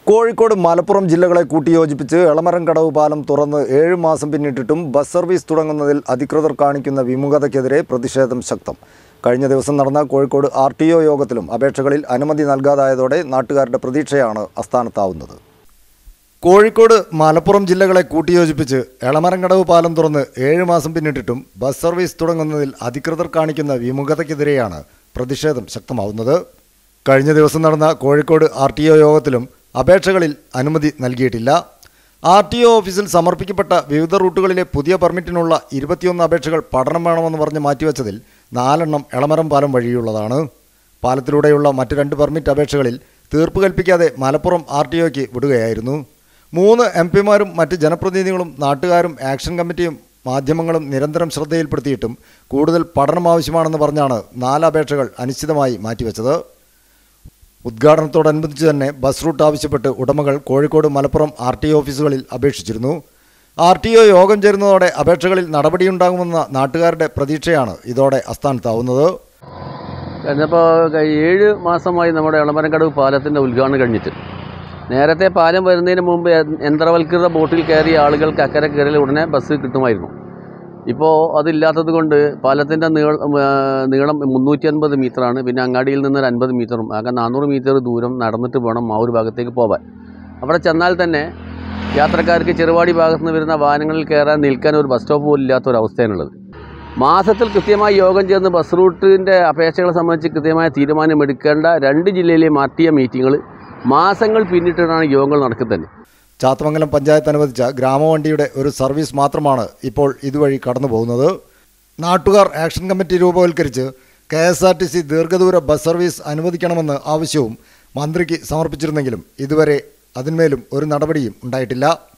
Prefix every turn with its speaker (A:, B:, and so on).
A: കോഴിക്കോട് മലപ്പുറം ജില്ലകളെ കൂട്ടിയോജിപ്പിച്ച് എളമരം കടവ് പാലം തുറന്ന് ഏഴ് മാസം പിന്നിട്ടിട്ടും ബസ് സർവീസ് തുടങ്ങുന്നതിൽ അധികൃതർ കാണിക്കുന്ന വിമുഖതയ്ക്കെതിരെ പ്രതിഷേധം ശക്തം കഴിഞ്ഞ ദിവസം നടന്ന കോഴിക്കോട് ആർ ടി ഒ യോഗത്തിലും അപേക്ഷകളിൽ അനുമതി നൽകാതായതോടെ നാട്ടുകാരുടെ പ്രതീക്ഷയാണ് അസ്ഥാനത്താവുന്നത് കോഴിക്കോട് മലപ്പുറം ജില്ലകളെ കൂട്ടിയോജിപ്പിച്ച് എളമരംകടവ് പാലം തുറന്ന് ഏഴ് മാസം പിന്നിട്ടിട്ടും ബസ് സർവീസ് തുടങ്ങുന്നതിൽ അധികൃതർ കാണിക്കുന്ന വിമുഖതയ്ക്കെതിരെയാണ് പ്രതിഷേധം ശക്തമാവുന്നത് കഴിഞ്ഞ ദിവസം നടന്ന കോഴിക്കോട് ആർ ടി ഒ യോഗത്തിലും അപേക്ഷകളിൽ അനുമതി നൽകിയിട്ടില്ല ആർ ടി ഒ ഓഫീസിൽ സമർപ്പിക്കപ്പെട്ട വിവിധ റൂട്ടുകളിലെ പുതിയ പെർമിറ്റിനുള്ള ഇരുപത്തിയൊന്ന് അപേക്ഷകൾ പഠനം വേണമെന്ന് പറഞ്ഞ് മാറ്റിവെച്ചതിൽ നാലെണ്ണം എളമരം പാലം വഴിയുള്ളതാണ് പാലത്തിലൂടെയുള്ള മറ്റ് രണ്ട് പെർമിറ്റ് അപേക്ഷകളിൽ തീർപ്പ് കൽപ്പിക്കാതെ മലപ്പുറം ആർ ടി ഒക്ക് വിടുകയായിരുന്നു മൂന്ന് എം പിമാരും മറ്റ് ജനപ്രതിനിധികളും നാട്ടുകാരും ആക്ഷൻ കമ്മിറ്റിയും മാധ്യമങ്ങളും നിരന്തരം ശ്രദ്ധയിൽപ്പെടുത്തിയിട്ടും കൂടുതൽ പഠനം ആവശ്യമാണെന്ന് പറഞ്ഞാണ് നാല് അപേക്ഷകൾ അനിശ്ചിതമായി മാറ്റിവെച്ചത് ഉദ്ഘാടനത്തോടനുബന്ധിച്ച് തന്നെ ബസ് റൂട്ട് ആവശ്യപ്പെട്ട് ഉടമകൾ കോഴിക്കോട് മലപ്പുറം ആർ ടി ഓഫീസുകളിൽ അപേക്ഷിച്ചിരുന്നു ആർ ടി ഒ യോഗം ചേരുന്നതോടെ അപേക്ഷകളിൽ നടപടിയുണ്ടാകുമെന്ന നാട്ടുകാരുടെ പ്രതീക്ഷയാണ് ഇതോടെ അസ്ഥാനത്താവുന്നത്
B: കഴിഞ്ഞപ്പോൾ ഏഴ് മാസമായി നമ്മുടെ എളമരക്കടവ് പാലത്തിൻ്റെ ഉദ്ഘാടനം കഴിഞ്ഞിട്ട് നേരത്തെ പാലം വരുന്നതിന് മുമ്പ് യ- യന്ത്രവൽകൃത ബോട്ടിൽ കയറിയ ആളുകൾക്ക് അക്കരെ കയറിയ ഉടനെ ബസ് കിട്ടുമായിരുന്നു ഇപ്പോൾ അതില്ലാത്തത് കൊണ്ട് പാലത്തിൻ്റെ നീളം ആ, നീളം മുന്നൂറ്റി അൻപത് മീറ്ററാണ് പിന്നെ അങ്ങാടിയിൽ നിന്ന് ഒരു അൻപത് മീറ്ററും ആകെ നാനൂറ് മീറ്റർ ദൂരം നടന്നിട്ട് വേണം ആ ഒരു ഭാഗത്തേക്ക് പോകാൻ അവിടെ ചെന്നാൽ തന്നെ യാത്രക്കാർക്ക് ചെറുവാടി ഭാഗത്ത് നിന്ന് വരുന്ന വാഹനങ്ങളിൽ കയറാൻ നിൽക്കാൻ ഒരു ബസ് സ്റ്റോപ്പ് പോലും ഇല്ലാത്ത ഒരു അവസ്ഥയാണുള്ളത് മാസത്തിൽ കൃത്യമായി യോഗം ചേർന്ന് ബസ് റൂട്ടിൻ്റെ അപേക്ഷകളെ സംബന്ധിച്ച് കൃത്യമായ തീരുമാനമെടുക്കേണ്ട രണ്ട് ജില്ലയിലെയും ആർ ടി എ മീറ്റിങ്ങുകൾ മാസങ്ങൾ പിന്നിട്ടിട്ടാണ് യോഗങ്ങൾ നടക്കുന്നത്
A: ചാത്തമംഗലം പഞ്ചായത്ത് അനുവദിച്ച ഗ്രാമവണ്ടിയുടെ ഒരു സർവീസ് മാത്രമാണ് ഇപ്പോൾ ഇതുവഴി കടന്നു പോകുന്നത് നാട്ടുകാർ ആക്ഷൻ കമ്മിറ്റി രൂപവൽക്കരിച്ച് K S R T C ദീർഘദൂര ബസ് സർവീസ് അനുവദിക്കണമെന്ന് ആവശ്യവും മന്ത്രിക്ക് സമർപ്പിച്ചിരുന്നെങ്കിലും ഇതുവരെ അതിന്മേലും ഒരു നടപടിയും ഉണ്ടായിട്ടില്ല